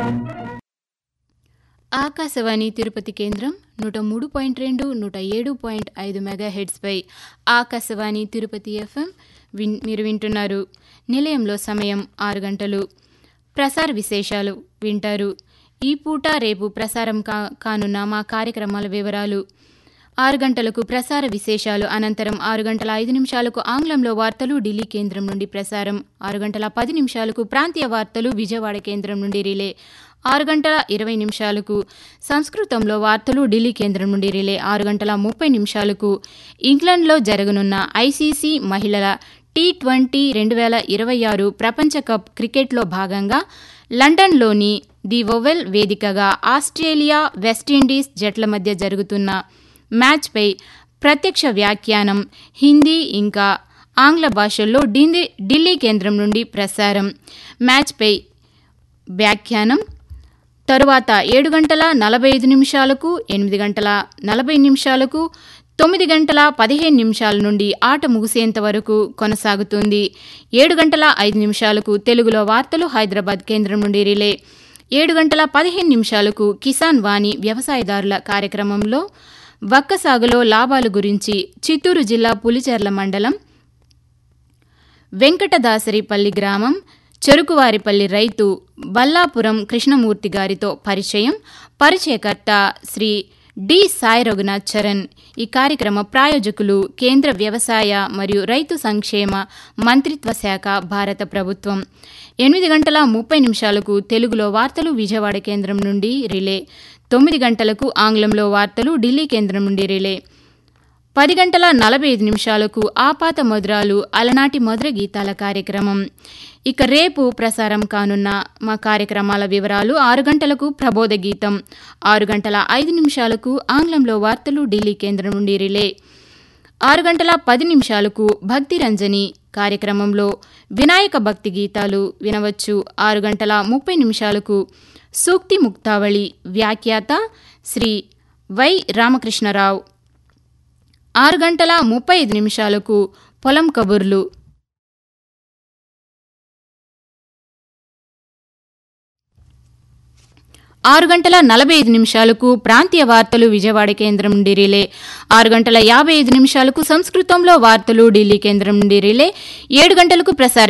ఆకాశవాణి తిరుపతి కేంద్రం నూట మూడు పాయింట్ రెండు నూట ఏడు పాయింట్ ఐదు మెగా హెడ్స్పై ఆకాశవాణి తిరుపతి ఎఫ్ఎం విన్ మీరు వింటున్నారు నిలయంలో సమయం ఆరు గంటలు ప్రసార విశేషాలు వింటారు ఈ పూట రేపు ప్రసారం కా కానున్న మా కార్యక్రమాల వివరాలు ఆరు గంటలకు ప్రసార విశేషాలు అనంతరం ఆరు గంటల ఐదు నిమిషాలకు ఆంగ్లంలో వార్తలు ఢిల్లీ కేంద్రం నుండి ప్రసారం ఆరు గంటల పది నిమిషాలకు ప్రాంతీయ వార్తలు విజయవాడ కేంద్రం నుండి రిలే ఆరు గంటల ఇరవై నిమిషాలకు సంస్కృతంలో వార్తలు ఢిల్లీ కేంద్రం నుండి రిలే ఆరు గంటల ముప్పై నిమిషాలకు ఇంగ్లండ్లో జరగనున్న ఐసీసీ మహిళల టీ ట్వంటీ రెండు వేల ఇరవై ఆరు ప్రపంచ కప్ క్రికెట్లో భాగంగా లండన్లోని ది ఒవెల్ వేదికగా ఆస్ట్రేలియా వెస్టిండీస్ జట్ల మధ్య జరుగుతున్న మ్యాచ్పై ప్రత్యక్ష వ్యాఖ్యానం హిందీ ఇంకా ఆంగ్ల భాషల్లో ఢిల్లీ ఢిల్లీ కేంద్రం నుండి ప్రసారం మ్యాచ్పై వ్యాఖ్యానం తరువాత ఏడు గంటల నలభై ఐదు నిమిషాలకు ఎనిమిది గంటల నలభై నిమిషాలకు తొమ్మిది గంటల పదిహేను నిమిషాల నుండి ఆట ముగిసేంత వరకు కొనసాగుతుంది ఏడు గంటల ఐదు నిమిషాలకు తెలుగులో వార్తలు హైదరాబాద్ కేంద్రం నుండి రిలే ఏడు గంటల పదిహేను నిమిషాలకు కిసాన్ వాణి వ్యవసాయదారుల కార్యక్రమంలో వక్క సాగులో లాభాల గురించి చిత్తూరు జిల్లా పులిచెర్ల మండలం వెంకటదాసరిపల్లి గ్రామం చెరుకువారిపల్లి రైతు బల్లాపురం కృష్ణమూర్తి గారితో పరిచయం పరిచయకర్త శ్రీ డి సాయి రఘునాథ్ చరణ్ ఈ కార్యక్రమ ప్రాయోజకులు కేంద్ర వ్యవసాయ మరియు రైతు సంక్షేమ మంత్రిత్వ శాఖ భారత ప్రభుత్వం ఎనిమిది గంటల ముప్పై నిమిషాలకు తెలుగులో వార్తలు విజయవాడ కేంద్రం నుండి రిలే తొమ్మిది గంటలకు ఆంగ్లంలో వార్తలు ఢిల్లీ కేంద్రం నుండి రిలే పది గంటల నలభై ఐదు నిమిషాలకు ఆపాత మధురాలు అలనాటి మధుర గీతాల కార్యక్రమం ఇక రేపు ప్రసారం కానున్న మా కార్యక్రమాల వివరాలు ఆరు గంటలకు ప్రబోధ గీతం ఆరు గంటల ఐదు నిమిషాలకు ఆంగ్లంలో వార్తలు ఢిల్లీ కేంద్రం నుండి రిలే ఆరు గంటల పది నిమిషాలకు భక్తి రంజని కార్యక్రమంలో వినాయక భక్తి గీతాలు వినవచ్చు ఆరు గంటల ముప్పై నిమిషాలకు సూక్తి ముక్తావళి వ్యాఖ్యాత శ్రీ వై రామకృష్ణరావు ఆరు గంటల ముప్పై ఐదు నిమిషాలకు పొలం కబుర్లు ఆరు గంటల నలభై ఐదు నిమిషాలకు ప్రాంతీయ వార్తలు విజయవాడ కేంద్రం నుండి రిలే ఆరు గంటల యాభై ఐదు నిమిషాలకు సంస్కృతంలో వార్తలు ఢిల్లీ కేంద్రం నుండి రిలే ఏడు గంటలకు ప్రసారం